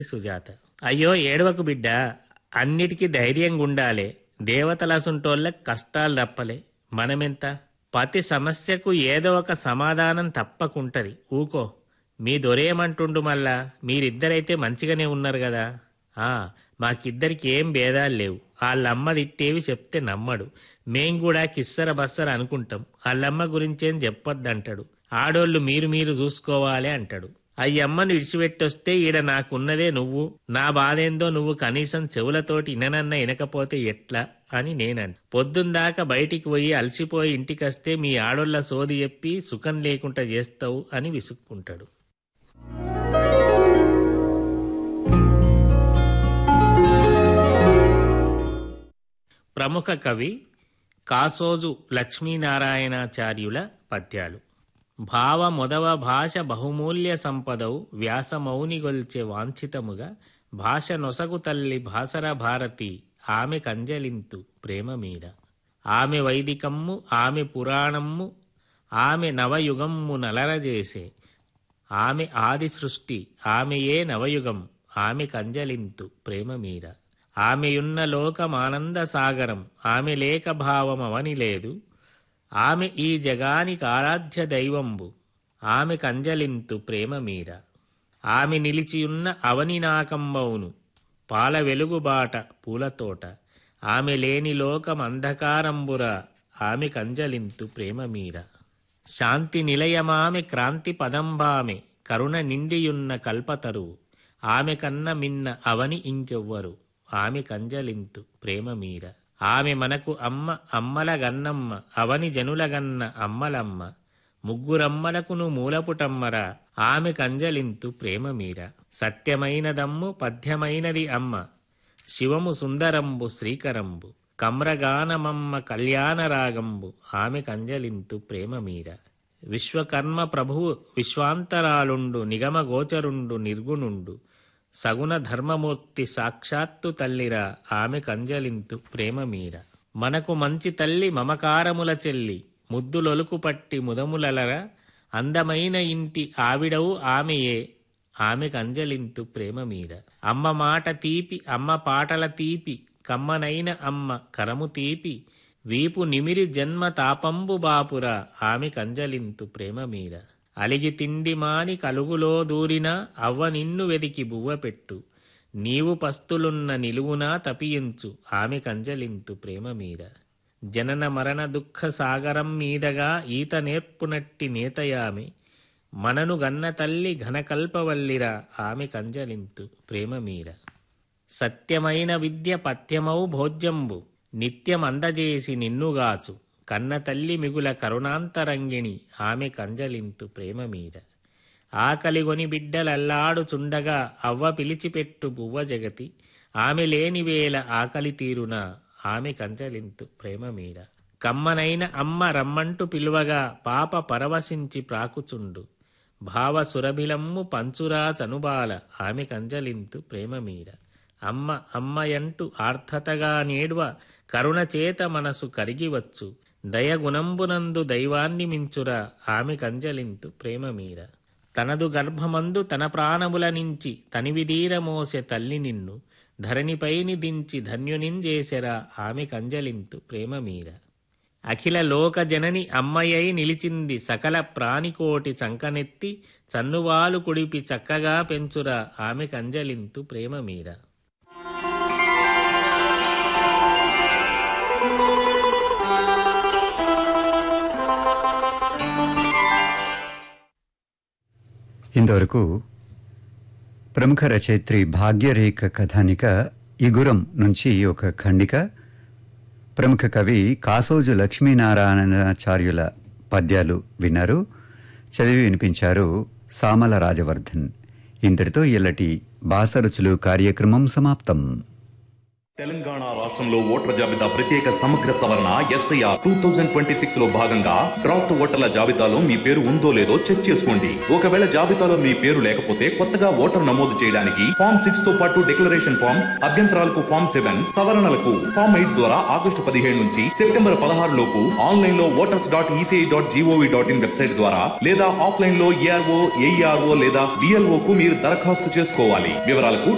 సుజాత అయ్యో ఏడవకు బిడ్డ అన్నిటికీ ధైర్యంగా ఉండాలే దేవతలసుంటోళ్ళకి కష్టాలు తప్పలే మనమెంత ప్రతి సమస్యకు ఏదో ఒక సమాధానం తప్పకుంటది ఊకో మీ దొరేమంటుండు మళ్ళా మీరిద్దరైతే మంచిగానే ఉన్నారు కదా ఆ మాకిద్దరికి ఏం భేదాలు లేవు వాళ్ళమ్మ తిట్టేవి చెప్తే నమ్మడు మేం కూడా కిස්සర బස්සర అనుకుంటాం వాళ్ళమ్మ గురించేం చెప్పొద్దంటాడు ఆడోళ్ళు మీరు మీరు చూసుకోవాలి అంటాడు అయ్యమ్మను విడిచిపెట్టొస్తే ఈడ నాకున్నదే నువ్వు నా బాధేందో నువ్వు కనీసం చెవులతోటి ఇననన్న ఇనకపోతే ఎట్లా అని నేనంట పొద్దుందాకా బయటికి పోయి అలసిపోయి ఇంటికొస్తే మీ ఆడోళ్ళ సోది చెప్పి సుఖం లేకుండా చేస్తావు అని విసుక్కుంటాడు ప్రముఖ కవి కాసోజు లక్ష్మీనారాయణాచార్యుల పద్యాలు భావ మొదవ భాష బహుమూల్య సంపదవు వ్యాసమౌనిగొల్చె వాంఛితముగా భాష నొసగు తల్లి భాసర భారతి ఆమె కంజలింతు ప్రేమ మీర ఆమె వైదికమ్ము ఆమె పురాణమ్ము ఆమె నవయుగమ్ము నలరజేసే ఆమె ఆది సృష్టి ఆమెయే నవయుగం ఆమె కంజలింతు ప్రేమ మీర ఆమెయున్న లోకమానంద సాగరం ఆమె లేక భావం అవని లేదు ఆమె ఈ జగానికి ఆరాధ్య దైవంబు ఆమె కంజలింతు ప్రేమ మీర ఆమె నిలిచియున్న అవని నాకంబవును పాల వెలుగుబాట పూలతోట ఆమె లేని లోకం అంధకారంబుర ఆమె కంజలింతు ప్రేమ మీర శాంతి నిలయమామె క్రాంతి పదంబామె కరుణ నిండియున్న కల్పతరువు ఆమె కన్న మిన్న అవని ఇంకెవ్వరు ఆమె కంజలింతు ప్రేమ మీర ఆమె మనకు అమ్మ అమ్మల గన్నమ్మ అవని జనుల గన్న అమ్మలమ్మ ముగ్గురమ్మలకును మూలపుటమ్మరా ఆమె కంజలింతు ప్రేమ మీర సత్యమైనదమ్ము పద్యమైనది అమ్మ శివము సుందరంబు శ్రీకరంబు కమ్రగానమమ్మ కళ్యాణరాగంబు ఆమె కంజలింతు ప్రేమ మీర విశ్వకర్మ ప్రభువు విశ్వాంతరాలుండు నిగమ గోచరుండు నిర్గుణుండు సగుణ ధర్మమూర్తి సాక్షాత్తు తల్లిరా ఆమె కంజలింతు ప్రేమ మీర మనకు మంచి తల్లి మమకారముల చెల్లి ముద్దులొలుకు పట్టి ముదములలర అందమైన ఇంటి ఆవిడవు ఆమెయే ఆమె కంజలింతు ప్రేమ మీద అమ్మ మాట తీపి అమ్మ పాటల తీపి కమ్మనైన అమ్మ కరము తీపి వీపు నిమిరి జన్మ తాపంబు బాపురా ఆమె కంజలింతు ప్రేమ మీద అలిగి తిండి మాని కలుగులో దూరిన అవ్వ నిన్ను వెదికి బువ్వ పెట్టు నీవు పస్తులున్న నిలువునా తపియించు ఆమె కంజలింతు ప్రేమ మీద జనన మరణ దుఃఖ సాగరం మీదగా ఈత నేర్పునట్టి నేతయామి మనను గన్న తల్లి ఘనకల్పవల్లిరా ఆమె కంజలింతు ప్రేమ మీర సత్యమైన విద్య పథ్యమౌ భోజ్యంబు నిత్యమందజేసి నిన్నుగాచు కన్న తల్లి మిగుల కరుణాంతరంగిణి ఆమె కంజలింతు ప్రేమ మీద ఆకలిగొని బిడ్డలల్లాడుచుండగా అవ్వ పిలిచిపెట్టు బువ్వ జగతి ఆమె లేని వేళ ఆకలి తీరున ఆమె కంజలింతు ప్రేమ మీద కమ్మనైన అమ్మ రమ్మంటూ పిలువగా పాప పరవశించి ప్రాకుచుండు భావ సురభిలమ్ము పంచురా చనుబాల ఆమె కంజలింతు ప్రేమ మీద అమ్మ అమ్మయంటూ ఆర్థతగా నేడ్వ కరుణ చేత మనసు కరిగివచ్చు దయగుణంబునందు దైవాన్ని మించురా ఆమె కంజలింతు ప్రేమ మీర తనదు గర్భమందు తన ప్రాణముల నుంచి తనివిదీర మోసె తల్లి నిన్ను ధరణిపైని దించి ధన్యునింజేసెరా ఆమె కంజలింతు ప్రేమ మీర అఖిల లోక జనని అమ్మయ్యై నిలిచింది సకల ప్రాణికోటి చంకనెత్తి చన్నువాలు కుడిపి చక్కగా పెంచురా ఆమె కంజలింతు ప్రేమ మీర ఇంతవరకు ప్రముఖ రచయిత్రి భాగ్యరేఖ కథానిక ఇగురం నుంచి ఒక ఖండిక ప్రముఖ కవి కాసోజు లక్ష్మీనారాయణాచార్యుల పద్యాలు విన్నారు చదివి వినిపించారు సామల రాజవర్ధన్ ఇంతటితో ఇల్లటి బాసరుచులు కార్యక్రమం సమాప్తం తెలంగాణ రాష్ట్రంలో ఓటర్ల జాబితా ప్రత్యేక సమగ్ర సవరణ SIR two thousand twenty six లో భాగంగా డ్రాఫ్ట్ ఓటర్ల జాబితాలో మీ పేరు ఉందో లేదో చెక్ చేసుకోండి ఒకవేళ జాబితాలో మీ పేరు లేకపోతే కొత్తగా ఓటర్ నమోదు చేయడానికి ఫామ్ సిక్స్ తో పాటు డిక్లరేషన్ ఫామ్ అభ్యంతరాలకు ఫామ్ సెవెన్ సవరణలకు ఫామ్ ఎయిట్ ద్వారా ఆగస్టు పదిహేడు నుంచి సెప్టెంబర్ పదహారు లోపు ఆన్లైన్ లో voters dot ECI dot GOV dot in website ద్వారా లేదా ఆఫ్లైన్ లో ఏఆర్ఓ ఏఈఆర్ఓ లేదా బిఎల్ఓ కు మీరు దరఖాస్తు చేసుకోవాలి వివరాలకు